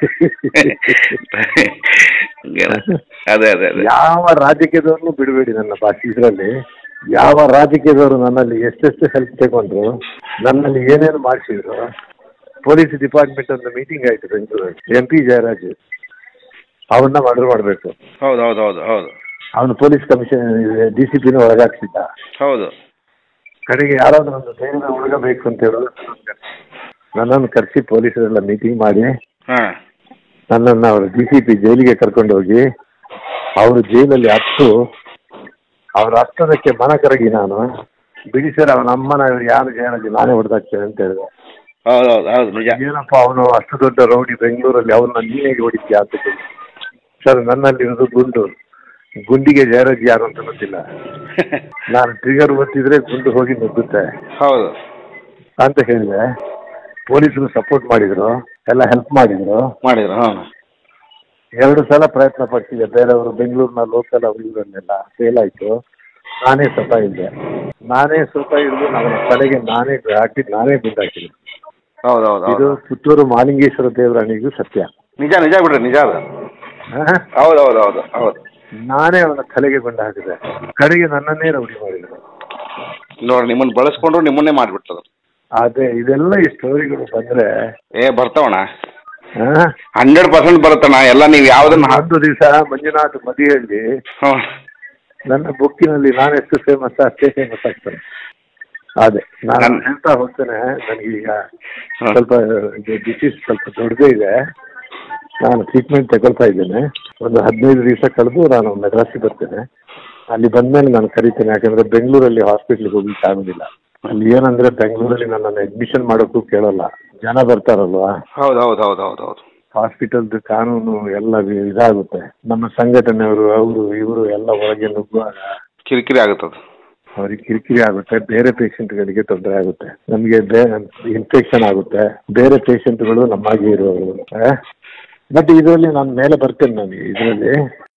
ಹಂಗೇನ? ಅದೇ ಅದೇ ಅದೇ ಯಾವ ರಾಜಕೀಯದವ್ರನ್ನು ಬಿಡಬೇಡಿ ನನ್ನ ಭಾಷೆ ಇದರಲ್ಲಿ ಯಾವ ರಾಜಕೀಯದವರು ನನ್ನಲ್ಲಿ ಎಷ್ಟೆಷ್ಟು ಹೆಲ್ಪ್ ತಗೊಂಡ್ರು ನನ್ನಲ್ಲಿ ಏನೇನು ಮಾಡಿಸಿದ್ರು ಪೊಲೀಸ್ ಡಿಪಾರ್ಟ್ಮೆಂಟ್ ಒಂದು ಮೀಟಿಂಗ್ ಆಯ್ತು ಬೆಂಗಳೂರಲ್ಲಿ ಎಂ ಪಿ ಜಯರಾಜ್ ಅವನ್ನ ಮರ್ಡರ್ ಮಾಡಬೇಕು ಹೌದು ಹೌದು ಹೌದು ಹೌದು ಅವನು ಪೊಲೀಸ್ ಕಮಿಷನ್ ಡಿ ಸಿ ಪಿನ ಒಳಗಾಕ್ಸಿದ್ದ ಹೌದು ಕಡೆಗೆ ಯಾರಾದ್ರೂ ಒಂದು ಧೈರ್ಯದ ಹುಡುಗ ಬೇಕು ಅಂತ ಹೇಳೋದು ನನ್ನನ್ನು ಕರೆಸಿ ಪೊಲೀಸರೆಲ್ಲ ಮೀಟಿಂಗ್ ಮಾಡಿ ಹಾಂ ನನ್ನನ್ನು ಅವರು ಡಿ ಸಿ ಪಿ ಜೈಲಿಗೆ ಕರ್ಕೊಂಡು ಹೋಗಿ ಅವರು ಜೈಲಲ್ಲಿ ಹತ್ತು ಅವ್ರ ಹತ್ತದಕ್ಕೆ ಮನ ಕರಗಿ ನಾನು ಬಿಡಿ ಸರ್ ಅವನ ಅಮ್ಮನ ಇವ್ರು ಯಾರು ಜೈಲಲ್ಲಿ ನಾನೇ ಹೊಡೆದಾಕ್ತೇನೆ ಅಂತ ಹೇಳಿದೆ ಹೌದು ಹೌದು ಹೌದು ನಿಜ ಏನಪ್ಪ ಅವನು ಅಷ್ಟು ದೊಡ್ಡ ರೌಡಿ ಬೆಂಗಳೂರಲ್ಲಿ ಅವನ್ನ ನೀನೇ ಹೊಡಿತೀಯ ಅಂತ ಕೇಳಿ ಸರ್ ನನ್ನಲ್ಲಿರೋದು ಗುಂಡು ಗುಂಡಿಗೆ ಜಯರಾಜ್ ಯಾರು ಅಂತ ಗೊತ್ತಿಲ್ಲ ನಾನು ಟ್ರಿಗರ್ ಒತ್ತಿದ್ರೆ ಗುಂಡು ಹೋಗಿ ನುಗ್ಗುತ್ತೆ ಹೌದು ಅಂತ ಹೇಳಿದೆ ಪೊಲೀಸರು ಸಪೋರ್ಟ್ ಮಾಡಿದ್ರು ಎಲ್ಲ ಹೆಲ್ಪ್ ಮಾಡಿದ್ರು ಮಾಡಿದ್ರು ಹಾಂ ಎರಡು ಸಲ ಪ್ರಯತ್ನ ಪಟ್ಟಿದೆ ಬೇರೆಯವರು ಬೆಂಗಳೂರಿನ ಲೋಕಲ್ ಅವರು ಇವರನ್ನೆಲ್ಲ ಫೇಲ್ ಆಯ್ತು ನಾನೇ ಸ್ವತಃ ಇದ್ದೆ ನಾನೇ ಸ್ವತಃ ಹಿಡಿದು ನನ್ನ ತಲೆಗೆ ನಾನೇ ಹಾಕಿ ನಾನೇ ಗುಂಡಾಕಿದೆ ಹೌದು ಹೌದು ಇದು ಹೌದು ಪುತ್ತೂರು ಮಾಲಿಂಗೇಶ್ವರ ದೇವರಾಣಿಗೂ ಸತ್ಯ ನಿಜ ನಿಜ ಬಿಡ್ರಿ ನಿಜ ಅದು ಹಾ? ಹೌದು ಹೌದು ಹೌದು ಹೌದು ನಾನೇ ಅವನ ತಲೆಗೆ ಗುಂಡು ಹಾಕಿದೆ ಕಡೆಗೆ ನನ್ನನ್ನೇ ರೌಡಿ ಮಾಡಿದ್ರು ನೋಡಿ ನಿಮ್ಮನ್ನ ಬಳಸ್ಕೊಂಡ್ರು ನಿಮ್ಮನ್ನೇ ಮಾಡಿಬಿಡ್ತದ ಅದೇ ಇದೆಲ್ಲ ಈ ಸ್ಟೋರಿಗಳು ಬಂದ್ರೆ ಏ ಬರ್ತಾವಣ ಹಾ? ಹಂಡ್ರೆಡ್ ಪರ್ಸೆಂಟ್ ಬರುತ್ತಣ್ಣ ಎಲ್ಲ ನೀವು ಯಾವ್ದನ್ನ ಒಂದು ದಿವಸ ಮಂಜುನಾಥ್ ಮದಿಹಳ್ಳಿ ಹ್ಞೂ ನನ್ನ ಬುಕ್ಕಿನಲ್ಲಿ ನಾನೆಷ್ಟು ಫೇಮಸ್ ಅಷ್ಟೇ ಫೇಮಸ್ ಆಗ್ತಾನೆ ಅದೇ ನಾನು ನನ್- ಹೇಳ್ತಾ ಹೋಗ್ತೇನೆ ನನಗೀಗ ಹಾ. ಸ್ವಲ್ಪ ಡಿಸೀಸ್ ಸ್ವಲ್ಪ ದೊಡ್ಡದೇ ಇದೆ ನಾನು ಟ್ರೀಟ್ಮೆಂಟ್ ತಗೊಳ್ತಾ ಇದ್ದೇನೆ ಒಂದು ಹದಿನೈದು ದಿವಸ ಕಳೆದು ನಾನು ಮೆಡ್ರಾಸಿಗೆ ಬರ್ತೇನೆ ಅಲ್ಲಿ ಬಂದ್ಮೇಲೆ ನಾನು ಕರಿತೇನೆ ಯಾಕಂದ್ರೆ ಬೆಂಗಳೂರಲ್ಲಿ ಹಾಸ್ಪಿಟ್ಲಿಗೆ ಹೋಗ್ಲಿಕ್ಕೆ ಆಗೋದಿಲ್ಲ ಅಲ್ಲಿ ಏನಂದ್ರೆ ಬೆಂಗಳೂರಲ್ಲಿ ನನ್ನನ್ನು ಅಡ್ಮಿಷನ್ ಮಾಡೋಕ್ಕೂ ಕೇಳಲ್ಲ ಜನ ಬರ್ತಾರಲ್ವಾ ಹೌದು ಹೌದು ಹೌದು ಹೌದು ಹೌದು ಹಾಸ್ಪಿಟಲ್ದು ಕಾನೂನು ಎಲ್ಲ ವಿ- ಇದಾಗುತ್ತೆ ನಮ್ಮ ಸಂಘಟನೆಯವರು ಅವರು ಇವರು ಎಲ್ಲ ಒಳಗೆ ನುಗ್ಗುವಾಗ ಕಿರಿಕಿರಿ ಆಗುತ್ತದು ಅವ್ರಿಗೆ ಕಿರಿಕಿರಿ ಆಗುತ್ತೆ ಬೇರೆ ಪೇಷಂಟ್ಗಳಿಗೆ ತೊಂದರೆ ಆಗುತ್ತೆ ನಮಗೆ ಬೇ ಇನ್ಫೆಕ್ಷನ್ ಆಗುತ್ತೆ ಬೇರೆ ಪೇಷಂಟ್ಗಳು ನಮ್ಮಾಗೆ ಇರುವವರು ಬಟ್ ಇದರಲ್ಲಿ ನಾನು ಮೇಲೆ ಬರ್ತೇನೆ ನನಗೆ ಇದರಲ್ಲಿ